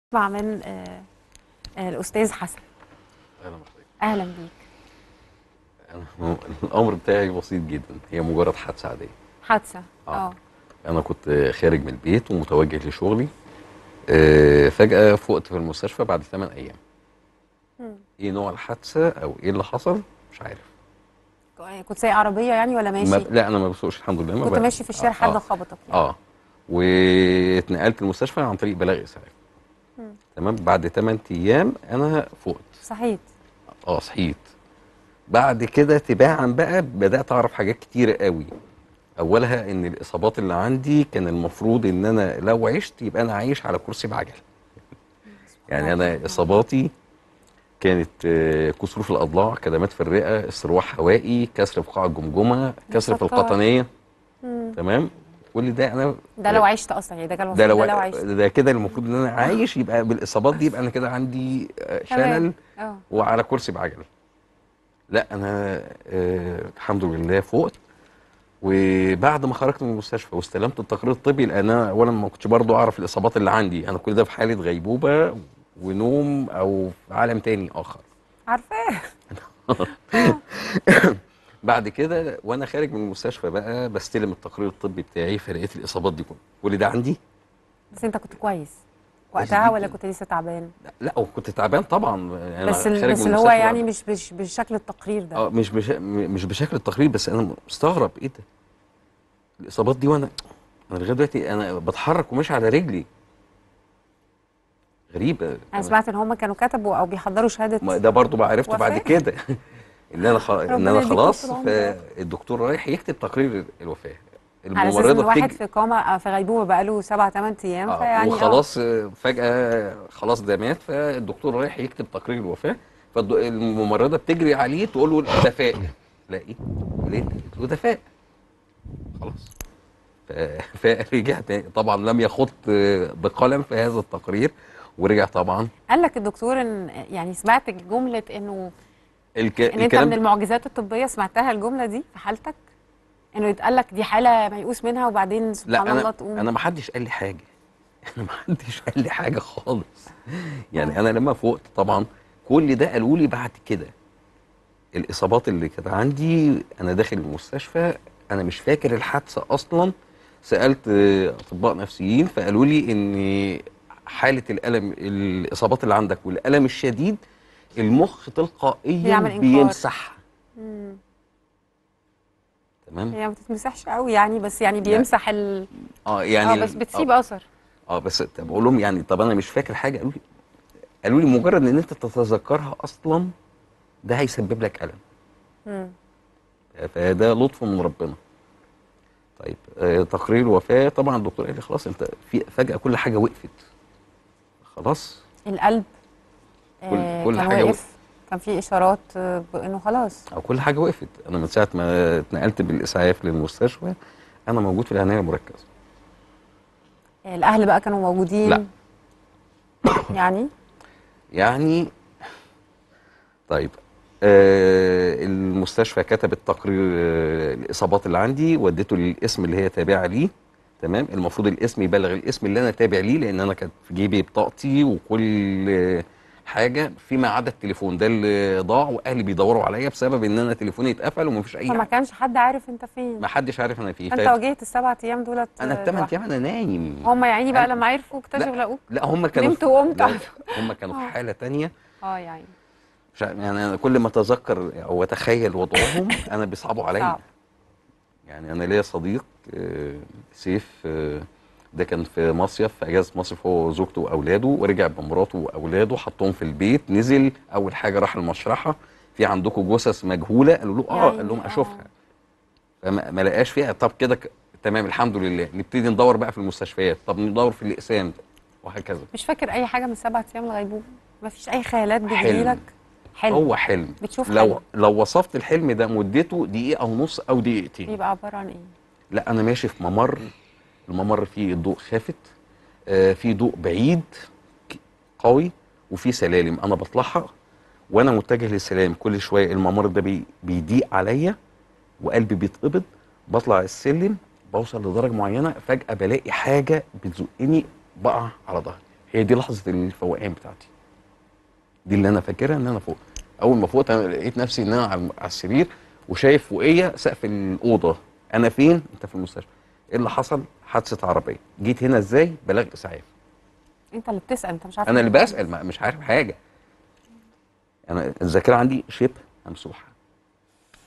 نسمع من آه، آه، الأستاذ حسن اهلا بحضرتك أهلا بيك انا الامر بتاعي بسيط جدا هي مجرد حادثه عاديه حادثة آه. اه انا كنت خارج من البيت ومتوجه لشغلي آه، فجاه فقت في المستشفى بعد 8 ايام مم. ايه نوع الحادثه او ايه اللي حصل مش عارف كنت سايق عربية يعني ولا ما ماشي؟ لا انا ما بسوقش الحمد لله ما كنت بقى- ماشي في الشارع آه، حد آه. خبطك يعني. اه واتنقلت المستشفى عن طريق بلاغ اسعاف مم. تمام بعد 8 ايام انا فقت صحيت اه صحيت بعد كده تباعا بقى بدات اعرف حاجات كتيره قوي اولها ان الاصابات اللي عندي كان المفروض ان انا لو عشت يبقى انا عايش على كرسي بعجل يعني انا اصاباتي كانت آه، كسور في الاضلاع كدمات في الرئه استرواح هوائي كسر في قاع الجمجمه كسر في ستار. القطنيه مم. تمام كل ده انا ده لو عشت أصلا يعني ده كان ده المفروض لو ده لو عشت ده كده المفروض ان انا عايش يبقى بالاصابات دي يبقى انا كده عندي آه، شلل تمام. اه وعلى كرسي بعجل لا انا آه الحمد لله فقت وبعد ما خرجت من المستشفى واستلمت التقرير الطبي لان انا اولا ما كنتش برضو اعرف الاصابات اللي عندي انا كل ده في حاله غيبوبه ونوم او في عالم تاني اخر عارفاه بعد كده وانا خارج من المستشفى بقى بستلم التقرير الطبي بتاعي فلقيت الاصابات دي كلها كل ده عندي بس أنت كنت كويس كويس وقتها ولا جداً. كنت لسه تعبان؟ لا وكنت تعبان طبعا انا بس ال- خارج بس من اللي هو المستشفى يعني بعد- مش مش بشكل التقرير ده اه مش بش... م- مش بشكل التقرير بس انا مستغرب ايه ده الاصابات دي وانا انا لغايه دلوقتي انا بتحرك وماشي على رجلي غريبه أنا سمعت إن هم كانوا كتبوا أو بيحضروا شهادة ما ده برضو بقى عرفته بعد وفاة. كده ان انا خ... ان ربنا انا يديك خلاص طول العمر. فالدكتور رايح يكتب تقرير الوفاه على اساس ان واحد بتيجي في كوما في غيبوبه بقاله سبع ثمان ايام آه فيعني وخلاص آه، فجاه خلاص ده مات فالدكتور رايح يكتب تقرير الوفاه فالممرضه بتجري عليه تقول له ده فاق لا ايه ليه قلت له ده فاق خلاص ف- فرجع تاني طبعا لم يخط آه، بقلم في هذا التقرير ورجع طبعا قال لك الدكتور ان يعني سمعت جمله انه الك... ان انت من الكلام المعجزات الطبيه سمعتها الجمله دي في حالتك انه يتقال لك دي حاله ميؤوس منها وبعدين لا سبحان الله انا تقوم انا ما حدش قال لي حاجه انا ما حدش قال لي حاجه خالص يعني انا لما فقت طبعا كل ده قالوا لي بعد كده الاصابات اللي كانت عندي انا داخل المستشفى انا مش فاكر الحادثه اصلا سالت آه، اطباء نفسيين فقالوا لي ان حاله الالم الاصابات اللي عندك والالم الشديد المخ تلقائيا بيعمل إنكار. بيمسحها مم. تمام هي ما بتتمسحش قوي يعني بس يعني بيمسح ال اه يعني اه بس ال- بتسيب آه. اثر اه بس طب بقول لهم يعني طب انا مش فاكر حاجه قالوا لي قالوا لي مجرد ان انت تتذكرها اصلا ده هيسبب لك الم مم. فده لطف من ربنا طيب آه تقرير الوفاه طبعا الدكتور قال لي خلاص انت في فجاه كل حاجه وقفت خلاص القلب كل- آه كل كان حاجة واقف كان في اشارات آه، بانه خلاص او كل حاجه وقفت انا من ساعه ما اتنقلت بالاسعاف للمستشفى انا موجود في العنايه المركزه آه، الاهل بقى كانوا موجودين لا. يعني يعني طيب آه المستشفى كتبت تقرير آه الاصابات اللي عندي وديته للاسم اللي هي تابعه ليه تمام المفروض الاسم يبلغ الاسم اللي انا تابع ليه لان انا كانت في جيبي بطاقتي وكل آه، حاجه فيما عدا التليفون ده اللي ضاع واهلي بيدوروا عليا بسبب ان انا تليفوني اتقفل ومفيش اي فما حاجه كانش حد عارف انت فين ما حدش عارف انا فيه انت ف- واجهت السبع ايام دولت انا آه، الثمان لوحدك. ايام انا نايم هم يا عيني بقى أنا- لما عرفوا اكتشفوا لقوك لا هم كانوا نمت وقمت لا، هم كانوا في آه. حاله تانية اه يا عيني مش عارف- يعني انا كل ما اتذكر او اتخيل وضعهم انا بيصعبوا عليا صعب. يعني انا ليا صديق آه، سيف آه، ده كان في مصيف في اجازه مصيف هو وزوجته واولاده ورجع بمراته واولاده حطهم في البيت نزل اول حاجه راح المشرحه في عندكم جثث مجهوله قالوا له يا اه عيني، قال لهم آه. اشوفها فما ما لقاش فيها طب كده ك- تمام الحمد لله نبتدي ندور بقى في المستشفيات طب ندور في الاقسام وهكذا مش فاكر اي حاجه من السبع ايام الغيبوبه ما فيش اي خيالات حلم. بتجيلك حلم هو حلم بتشوف لو حلم. لو وصفت الحلم ده مدته دقيقه ونص او دقيقتين بيبقى عباره عن ايه لا انا ماشي في ممر الممر فيه الضوء خافت آه في ضوء بعيد ك- قوي وفي سلالم انا بطلعها وانا متجه للسلالم كل شويه الممر ده بي بيضيق عليا وقلبي بيتقبض بطلع السلم بوصل لدرجه معينه فجاه بلاقي حاجه بتزقني بقع على ظهري هي دي لحظه الفوقان بتاعتي دي اللي انا فاكرها ان انا فوق اول ما فوقت انا لقيت نفسي ان انا على على السرير وشايف فوقيا سقف الاوضه انا فين انت في المستشفى ايه اللي حصل حادثه عربيه جيت هنا ازاي بلاغ اسعاف انت اللي بتسال انت مش عارف انا اللي بسال ما- مش عارف حاجه انا الذاكره عندي شبه ممسوحه